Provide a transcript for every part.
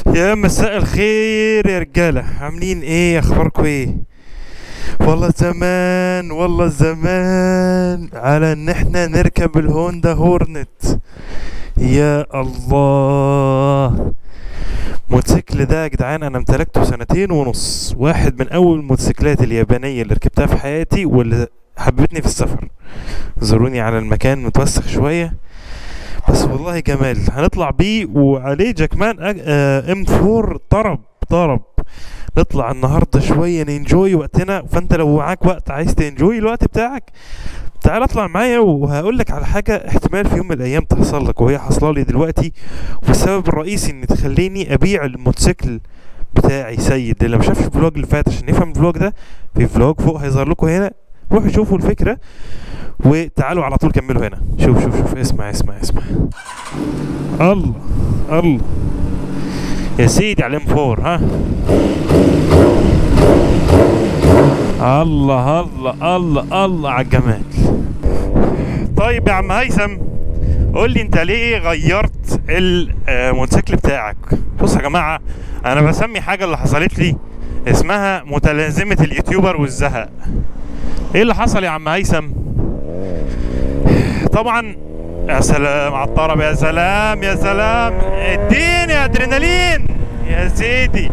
يا مساء الخير يا رجالة عاملين ايه اخباركم ايه والله زمان والله زمان على ان احنا نركب الهوندا هورنت يا الله موتوسيكل ده يا جدعان انا امتلكته سنتين ونص واحد من اول الموتوسيكلات اليابانية اللي ركبتها في حياتي واللي حببتني في السفر زوروني على المكان متوسخ شوية بس والله جمال هنطلع بيه وعليه جاكمان أج- آه، ام 4 طرب طرب نطلع النهارده شويه ننجوي وقتنا فانت لو معاك وقت عايز تنجوي الوقت بتاعك تعال اطلع معايا وهقول لك على حاجه احتمال في يوم من الايام تحصل لك وهي حاصله لي دلوقتي والسبب الرئيسي ان تخليني ابيع الموتوسيكل بتاعي سيد اللي ما شافش الفلوج اللي فات عشان يفهم الفلوج ده في فلوج فوق هيظهر لكم هنا روحوا شوفوا الفكره وتعالوا على طول كملوا هنا شوف شوف شوف اسمع اسمع اسمع الله الله يا سيدي على الام 4 ها الله الله الله الله على الجمال طيب يا عم هيثم قول لي انت ليه غيرت الموتوسيكل بتاعك بص يا جماعه انا بسمي حاجه اللي حصلت لي اسمها متلازمه اليوتيوبر والزهق ايه اللي حصل يا عم هيثم طبعا يا سلام على الطرب يا سلام يا سلام اديني ادرينالين يا سيدي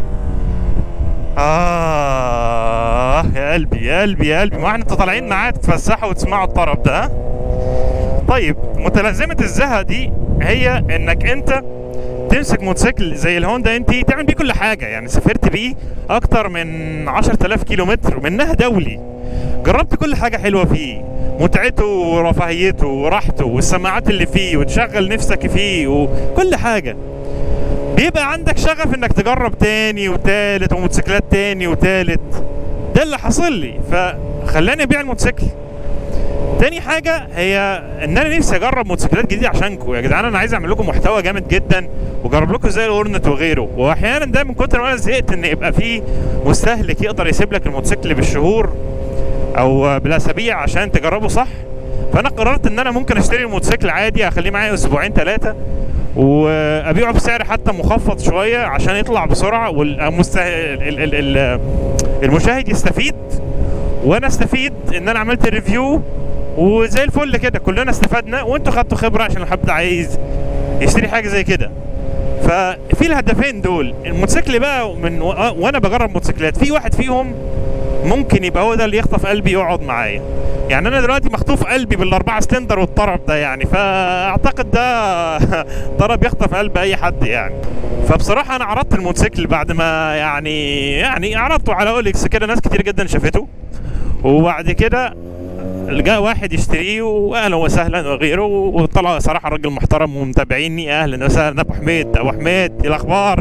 آه يا قلبي يا قلبي يا قلبي ما احنا انتوا طالعين معايا تتفسحوا وتسمعوا الطرب ده ها؟ طيب متلازمة الزهق دي هي انك انت تمسك موتوسيكل زي الهوندا انت تعمل بيه كل حاجة يعني سافرت بيه اكتر من 10000 كيلو متر منها دولي جربت كل حاجة حلوة فيه متعته ورفاهيته وراحته والسماعات اللي فيه وتشغل نفسك فيه وكل حاجة بيبقى عندك شغف انك تجرب تاني وتالت وموتوسيكلات تاني وتالت ده اللي حصل لي فخلاني ابيع الموتوسيكل تاني حاجة هي ان انا نفسي اجرب موتوسيكلات جديدة عشانكم يا جدعان انا عايز اعمل لكم محتوى جامد جدا واجرب لكم زي الاورنت وغيره واحيانا ده من كتر ما انا زهقت ان يبقى في مستهلك يقدر يسيب لك الموتوسيكل بالشهور او بالاسابيع عشان تجربه صح فانا قررت ان انا ممكن اشتري الموتوسيكل عادي اخليه معايا اسبوعين ثلاثه وابيعه بسعر حتى مخفض شويه عشان يطلع بسرعه والمشاهد المشاهد يستفيد وانا استفيد ان انا عملت الريفيو وزي الفل كده كلنا استفدنا وانتوا خدتوا خبره عشان لو حد عايز يشتري حاجه زي كده ففي الهدفين دول الموتوسيكل بقى من و... وانا بجرب موتوسيكلات في واحد فيهم ممكن يبقى هو ده اللي يخطف قلبي يقعد معايا يعني انا دلوقتي مخطوف قلبي بالاربعه سلندر والطرب ده يعني فاعتقد ده طرب يخطف قلب اي حد يعني فبصراحه انا عرضت الموتوسيكل بعد ما يعني يعني عرضته على اوليكس كده ناس كتير جدا شافته وبعد كده جاء واحد يشتريه واهلا وسهلا وغيره وطلع صراحه راجل محترم ومتابعيني اهلا وسهلا ابو حميد ابو حميد ايه الاخبار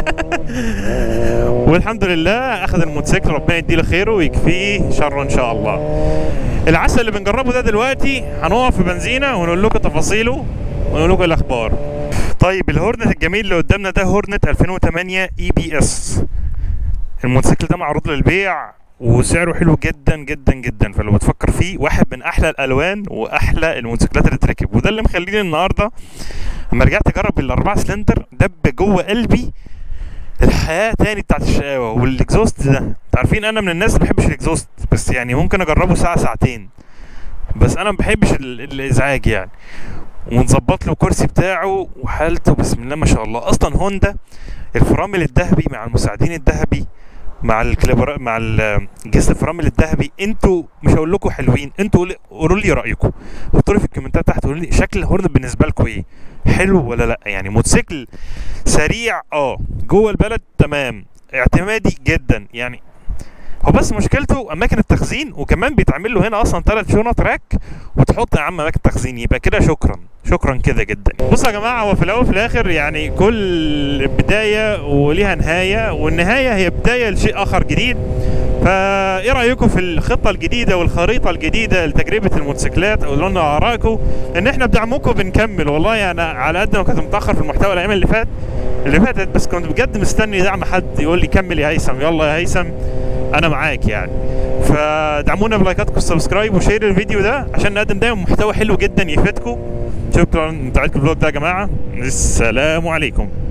والحمد لله اخذ الموتوسيكل ربنا يديله خيره ويكفيه شره ان شاء الله العسل اللي بنجربه ده دلوقتي هنقف في بنزينه ونقول لكم تفاصيله ونقول لكم الاخبار طيب الهورنت الجميل اللي قدامنا ده هورنت 2008 اي بي اس الموتوسيكل ده معروض للبيع وسعره حلو جدا جدا جدا فلو بتفكر فيه واحد من احلى الالوان واحلى الموتوسيكلات اللي تركب وده اللي مخليني النهارده لما رجعت اجرب الاربعه سلندر دب جوه قلبي الحياه تاني بتاعت الشقاوه والاكزوست ده انتوا عارفين انا من الناس اللي ما بحبش الاكزوست بس يعني ممكن اجربه ساعه ساعتين بس انا ما بحبش ال- الازعاج يعني ونظبط له الكرسي بتاعه وحالته بسم الله ما شاء الله اصلا هوندا الفرامل الذهبي مع المساعدين الذهبي مع الكليبر مع ال- جهاز الفرامل الذهبي انتوا مش هقول لكم حلوين انتوا قولي- قولوا لي رايكم حطوا لي في الكومنتات تحت قولوا لي شكل الهورن بالنسبه لكم ايه حلو ولا لا يعني موتوسيكل سريع اه جوه البلد تمام اعتمادي جدا يعني هو بس مشكلته اماكن التخزين وكمان بيتعمل له هنا اصلا ثلاث شنط راك وتحط يا عم اماكن تخزين يبقى كده شكرا شكرا كده جدا بصوا يا جماعه هو في الاول وفي الاخر يعني كل بدايه وليها نهايه والنهايه هي بدايه لشيء اخر جديد فايه رايكم في الخطه الجديده والخريطه الجديده لتجربه الموتوسيكلات قولوا لنا ارائكم ان احنا بدعمكم بنكمل والله انا على قد ما كنت متاخر في المحتوى الايام اللي فات اللي فاتت بس كنت بجد مستني دعم حد يقول لي كمل يا هيثم يلا يا هيثم انا معاك يعني فدعمونا بلايكاتكم والسبسكرايب وشير الفيديو ده عشان نقدم دايما محتوى حلو جدا يفيدكم شكرا انتوا عجبكم الفلوج ده يا جماعه السلام عليكم